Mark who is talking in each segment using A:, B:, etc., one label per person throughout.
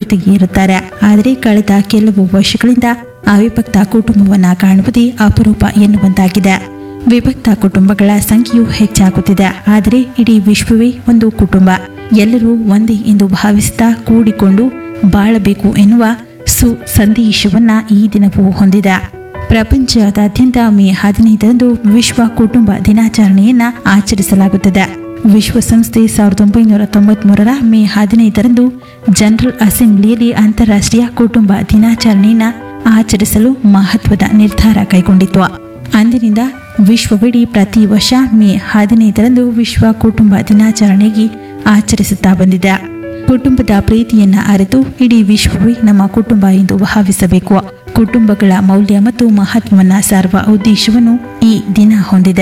A: ಜೊತೆಗೆ ಇರುತ್ತಾರೆ ಆದರೆ ಕಳೆದ ಕೆಲವು ವರ್ಷಗಳಿಂದ ಅವಿಭಕ್ತ ಕುಟುಂಬವನ್ನ ಕಾಣುವುದೇ ಅಪರೂಪ ಎನ್ನುವಂತಾಗಿದೆ ವಿಭಕ್ತ ಕುಟುಂಬಗಳ ಸಂಖ್ಯೆಯು ಹೆಚ್ಚಾಗುತ್ತಿದೆ ಆದರೆ ಇಡೀ ವಿಶ್ವವೇ ಒಂದು ಕುಟುಂಬ ಎಲ್ಲರೂ ಒಂದೇ ಎಂದು ಭಾವಿಸುತ್ತಾ ಕೂಡಿಕೊಂಡು ಬಾಳಬೇಕು ಎನ್ನುವ ಸು ಸಂದೇಶವನ್ನ ಈ ದಿನವು ಹೊಂದಿದೆ ಪ್ರಪಂಚದಾದ್ಯಂತ ಮೇ ಹದಿನೈದರಂದು ವಿಶ್ವ ಕುಟುಂಬ ದಿನಾಚರಣೆಯನ್ನ ಆಚರಿಸಲಾಗುತ್ತದೆ ವಿಶ್ವಸಂಸ್ಥೆ ಸಾವಿರದ ಒಂಬೈನೂರ ತೊಂಬತ್ಮೂರರ ಮೇ ಹದಿನೈದರಂದು ಜನರಲ್ ಅಸೆಂಬ್ಲಿಯಲ್ಲಿ ಅಂತಾರಾಷ್ಟ್ರೀಯ ಕುಟುಂಬ ದಿನಾಚರಣೆಯನ್ನ ಆಚರಿಸಲು ಮಹತ್ವದ ನಿರ್ಧಾರ ಕೈಗೊಂಡಿತ್ತು ಅಂದಿನಿಂದ ವಿಶ್ವವಿಡೀ ಪ್ರತಿ ವರ್ಷ ಮೇ ಹದಿನೈದರಂದು ವಿಶ್ವ ಕುಟುಂಬ ದಿನಾಚರಣೆಗೆ ಆಚರಿಸುತ್ತಾ ಬಂದಿದೆ ಕುಟುಂಬದ ಪ್ರೀತಿಯನ್ನ ಅರಿತು ಇಡೀ ವಿಶ್ವವೇ ನಮ್ಮ ಕುಟುಂಬ ಎಂದು ಭಾವಿಸಬೇಕು ಕುಟುಂಬಗಳ ಮೌಲ್ಯ ಮತ್ತು ಮಹತ್ವವನ್ನ ಸಾರುವ ಉದ್ದೇಶವನ್ನು ಈ ದಿನ ಹೊಂದಿದೆ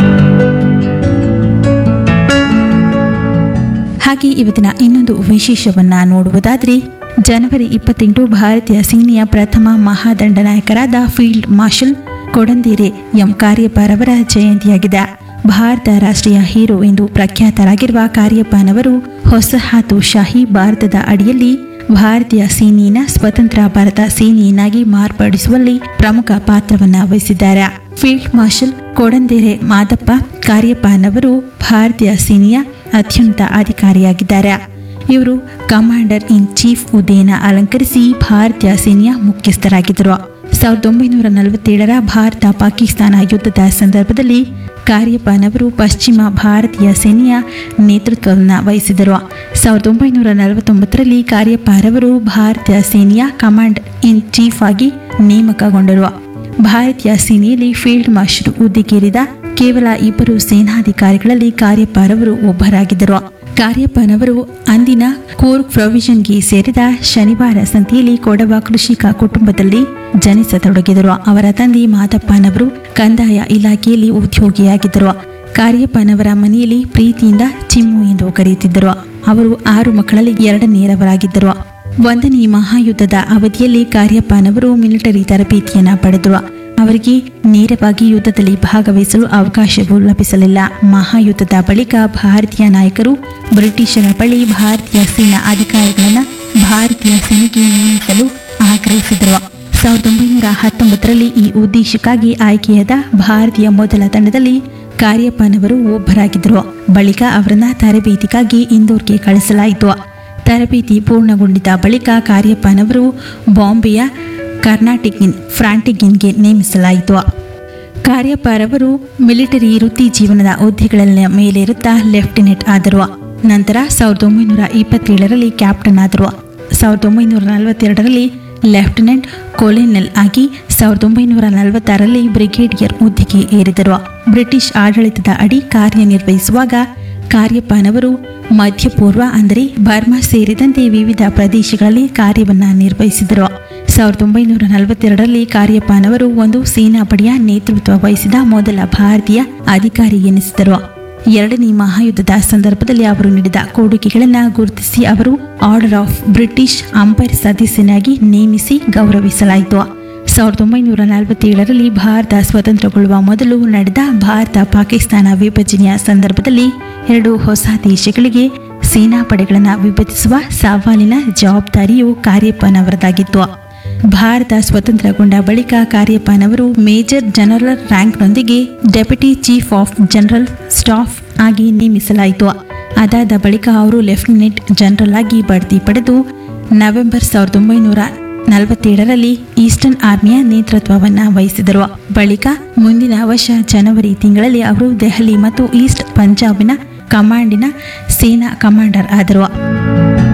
A: ಹಾಗೆ ಇವತ್ತಿನ ಇನ್ನೊಂದು ವಿಶೇಷವನ್ನ ನೋಡುವುದಾದ್ರೆ ಜನವರಿ ಇಪ್ಪತ್ತೆಂಟು ಭಾರತೀಯ ಸೇನೆಯ ಪ್ರಥಮ ಮಹಾದಂಡನಾಯಕರಾದ ಫೀಲ್ಡ್ ಮಾರ್ಷಲ್ ಕೊಡಂದೇರೆ ಎಂ ಕಾರ್ಯಪ್ಪರವರ ಜಯಂತಿಯಾಗಿದೆ ಭಾರತ ರಾಷ್ಟ್ರೀಯ ಹೀರೋ ಎಂದು ಪ್ರಖ್ಯಾತರಾಗಿರುವ ಕಾರ್ಯಪ್ಪನವರು ಹೊಸಹಾತುಶಾಹಿ ಭಾರತದ ಅಡಿಯಲ್ಲಿ ಭಾರತೀಯ ಸೇನೆಯನ್ನ ಸ್ವತಂತ್ರ ಭಾರತ ಸೇನೆಯನ್ನಾಗಿ ಮಾರ್ಪಡಿಸುವಲ್ಲಿ ಪ್ರಮುಖ ಪಾತ್ರವನ್ನ ವಹಿಸಿದ್ದಾರೆ ಫೀಲ್ಡ್ ಮಾರ್ಷಲ್ ಕೊಡಂದೇರೆ ಮಾದಪ್ಪ ಕಾರ್ಯಪ್ಪನವರು ಭಾರತೀಯ ಸೇನೆಯ ಅತ್ಯುನ್ನತ ಅಧಿಕಾರಿಯಾಗಿದ್ದಾರೆ ಇವರು ಕಮಾಂಡರ್ ಇನ್ ಚೀಫ್ ಹುದ್ದೆಯನ್ನು ಅಲಂಕರಿಸಿ ಭಾರತೀಯ ಸೇನೆಯ ಮುಖ್ಯಸ್ಥರಾಗಿದ್ದರು ಸಾವಿರದ ಒಂಬೈನೂರ ನಲವತ್ತೇಳರ ಭಾರತ ಪಾಕಿಸ್ತಾನ ಯುದ್ಧದ ಸಂದರ್ಭದಲ್ಲಿ ಕಾರ್ಯಪ್ಪನವರು ಪಶ್ಚಿಮ ಭಾರತೀಯ ಸೇನೆಯ ನೇತೃತ್ವವನ್ನು ವಹಿಸಿದರು ಸಾವಿರದ ಒಂಬೈನೂರ ನಲವತ್ತೊಂಬತ್ತರಲ್ಲಿ ಕಾರ್ಯಪ್ಪರವರು ಭಾರತೀಯ ಸೇನೆಯ ಕಮಾಂಡ್ ಇನ್ ಚೀಫ್ ಆಗಿ ನೇಮಕಗೊಂಡರು ಭಾರತೀಯ ಸೇನೆಯಲ್ಲಿ ಫೀಲ್ಡ್ ಮಾರ್ಷಲ್ ಹುದ್ದೆಗೇರಿದ ಕೇವಲ ಇಬ್ಬರು ಸೇನಾಧಿಕಾರಿಗಳಲ್ಲಿ ಕಾರ್ಯಪ್ಪರವರು ಒಬ್ಬರಾಗಿದ್ದರು ಕಾರ್ಯಪ್ಪನವರು ಅಂದಿನ ಕೂರ್ಗ್ ಪ್ರೊವಿಷನ್ಗೆ ಸೇರಿದ ಶನಿವಾರ ಸಂತೆಯಲ್ಲಿ ಕೊಡವ ಕೃಷಿಕ ಕುಟುಂಬದಲ್ಲಿ ಜನಿಸತೊಡಗಿದರು ಅವರ ತಂದೆ ಮಾದಪ್ಪನವರು ಕಂದಾಯ ಇಲಾಖೆಯಲ್ಲಿ ಉದ್ಯೋಗಿಯಾಗಿದ್ದರು ಕಾರ್ಯಪ್ಪನವರ ಮನೆಯಲ್ಲಿ ಪ್ರೀತಿಯಿಂದ ಚಿಮ್ಮು ಎಂದು ಕರೆಯುತ್ತಿದ್ದರು ಅವರು ಆರು ಮಕ್ಕಳಲ್ಲಿ ಎರಡನೆಯವರಾಗಿದ್ದರು ಒಂದನೇ ಮಹಾಯುದ್ಧದ ಅವಧಿಯಲ್ಲಿ ಕಾರ್ಯಪ್ಪನವರು ಮಿಲಿಟರಿ ತರಬೇತಿಯನ್ನ ಪಡೆದರು ಅವರಿಗೆ ನೇರವಾಗಿ ಯುದ್ಧದಲ್ಲಿ ಭಾಗವಹಿಸಲು ಅವಕಾಶವೂ ಲಭಿಸಲಿಲ್ಲ ಮಹಾಯುದ್ಧದ ಬಳಿಕ ಭಾರತೀಯ ನಾಯಕರು ಬ್ರಿಟಿಷರ ಬಳಿ ಭಾರತೀಯ ಸೇನಾ ಅಧಿಕಾರಿಗಳನ್ನು ಭಾರತೀಯ ಸೇನೆಗೆ ನೇಮಿಸಲು ಆಗ್ರಹಿಸಿದರು ಸಾವಿರದ ಒಂಬೈನೂರ ಹತ್ತೊಂಬತ್ತರಲ್ಲಿ ಈ ಉದ್ದೇಶಕ್ಕಾಗಿ ಆಯ್ಕೆಯಾದ ಭಾರತೀಯ ಮೊದಲ ತಂಡದಲ್ಲಿ ಕಾರ್ಯಪ್ಪನವರು ಒಬ್ಬರಾಗಿದ್ದರು ಬಳಿಕ ಅವರನ್ನ ತರಬೇತಿಗಾಗಿ ಇಂದೋರ್ಗೆ ಕಳಿಸಲಾಯಿತು ತರಬೇತಿ ಪೂರ್ಣಗೊಂಡಿದ್ದ ಬಳಿಕ ಕಾರ್ಯಪ್ಪನವರು ಬಾಂಬೆಯ ಕರ್ನಾಟಿಗಿನ್ ಫ್ರಾಂಟಿಗಿನ್ಗೆ ನೇಮಿಸಲಾಯಿತು ಕಾರ್ಯಪ್ಪರವರು ಮಿಲಿಟರಿ ವೃತ್ತಿ ಜೀವನದ ಹುದ್ದೆಗಳ ಮೇಲಿರುತ್ತಾ ಲೆಫ್ಟಿನೆಂಟ್ ಆದರು ನಂತರ ಸಾವಿರದ ಒಂಬೈನೂರ ಇಪ್ಪತ್ತೇಳರಲ್ಲಿ ಕ್ಯಾಪ್ಟನ್ ಆದರು ಸಾವಿರದ ಒಂಬೈನೂರ ನಲವತ್ತೆರಡರಲ್ಲಿ ಲೆಫ್ಟಿನೆಂಟ್ ಕೊಲಿನಲ್ ಆಗಿ ಸಾವಿರದ ಒಂಬೈನೂರ ನಲವತ್ತಾರರಲ್ಲಿ ಬ್ರಿಗೇಡಿಯರ್ ಹುದ್ದೆಗೆ ಏರಿದರು ಬ್ರಿಟಿಷ್ ಆಡಳಿತದ ಅಡಿ ಕಾರ್ಯನಿರ್ವಹಿಸುವಾಗ ಕಾರ್ಯಪ್ಪನವರು ಮಧ್ಯಪೂರ್ವ ಅಂದರೆ ಬರ್ಮಾ ಸೇರಿದಂತೆ ವಿವಿಧ ಪ್ರದೇಶಗಳಲ್ಲಿ ಕಾರ್ಯವನ್ನ ನಿರ್ವಹಿಸಿದರು ಸಾವಿರದ ಒಂಬೈನೂರ ನಲವತ್ತೆರಡರಲ್ಲಿ ಕಾರ್ಯಪ್ಪನವರು ಒಂದು ಸೇನಾಪಡೆಯ ನೇತೃತ್ವ ವಹಿಸಿದ ಮೊದಲ ಭಾರತೀಯ ಅಧಿಕಾರಿ ಎನಿಸಿದರು ಎರಡನೇ ಮಹಾಯುದ್ಧದ ಸಂದರ್ಭದಲ್ಲಿ ಅವರು ನೀಡಿದ ಕೊಡುಗೆಗಳನ್ನು ಗುರುತಿಸಿ ಅವರು ಆರ್ಡರ್ ಆಫ್ ಬ್ರಿಟಿಷ್ ಅಂಪೈರ್ ಸದಸ್ಯನಾಗಿ ನೇಮಿಸಿ ಗೌರವಿಸಲಾಯಿತು ಸಾವಿರದ ಒಂಬೈನೂರ ನಲವತ್ತೇಳರಲ್ಲಿ ಭಾರತ ಸ್ವತಂತ್ರಗೊಳ್ಳುವ ಮೊದಲು ನಡೆದ ಭಾರತ ಪಾಕಿಸ್ತಾನ ವಿಭಜನೆಯ ಸಂದರ್ಭದಲ್ಲಿ ಎರಡು ಹೊಸ ದೇಶಗಳಿಗೆ ಸೇನಾಪಡೆಗಳನ್ನು ವಿಭಜಿಸುವ ಸವಾಲಿನ ಜವಾಬ್ದಾರಿಯು ಕಾರ್ಯಪ್ಪನವರದಾಗಿತ್ತು ಭಾರತ ಸ್ವತಂತ್ರಗೊಂಡ ಬಳಿಕ ಕಾರ್ಯಪ್ಪನವರು ಮೇಜರ್ ಜನರಲ್ ರ್ಯಾಂಕ್ನೊಂದಿಗೆ deputy chief of general staff ಆಗಿ ನೇಮಿಸಲಾಯಿತು ಅದಾದ ಬಳಿಕ ಅವರು ಲೆಫ್ಟಿನೆಂಟ್ ಜನರಲ್ ಆಗಿ ಬಡ್ತಿ ಪಡೆದು ನವೆಂಬರ್ ಸಾವಿರದ ಒಂಬೈನೂರ ನಲವತ್ತೇಳರಲ್ಲಿ ಈಸ್ಟರ್ನ್ ಆರ್ಮಿಯ ನೇತೃತ್ವವನ್ನು ವಹಿಸಿದರು ಬಳಿಕ ಮುಂದಿನ ವರ್ಷ ಜನವರಿ ತಿಂಗಳಲ್ಲಿ ಅವರು ದೆಹಲಿ ಮತ್ತು ಈಸ್ಟ್ ಪಂಜಾಬಿನ ಕಮಾಂಡಿನ ಸೇನಾ ಕಮಾಂಡರ್ ಆದರು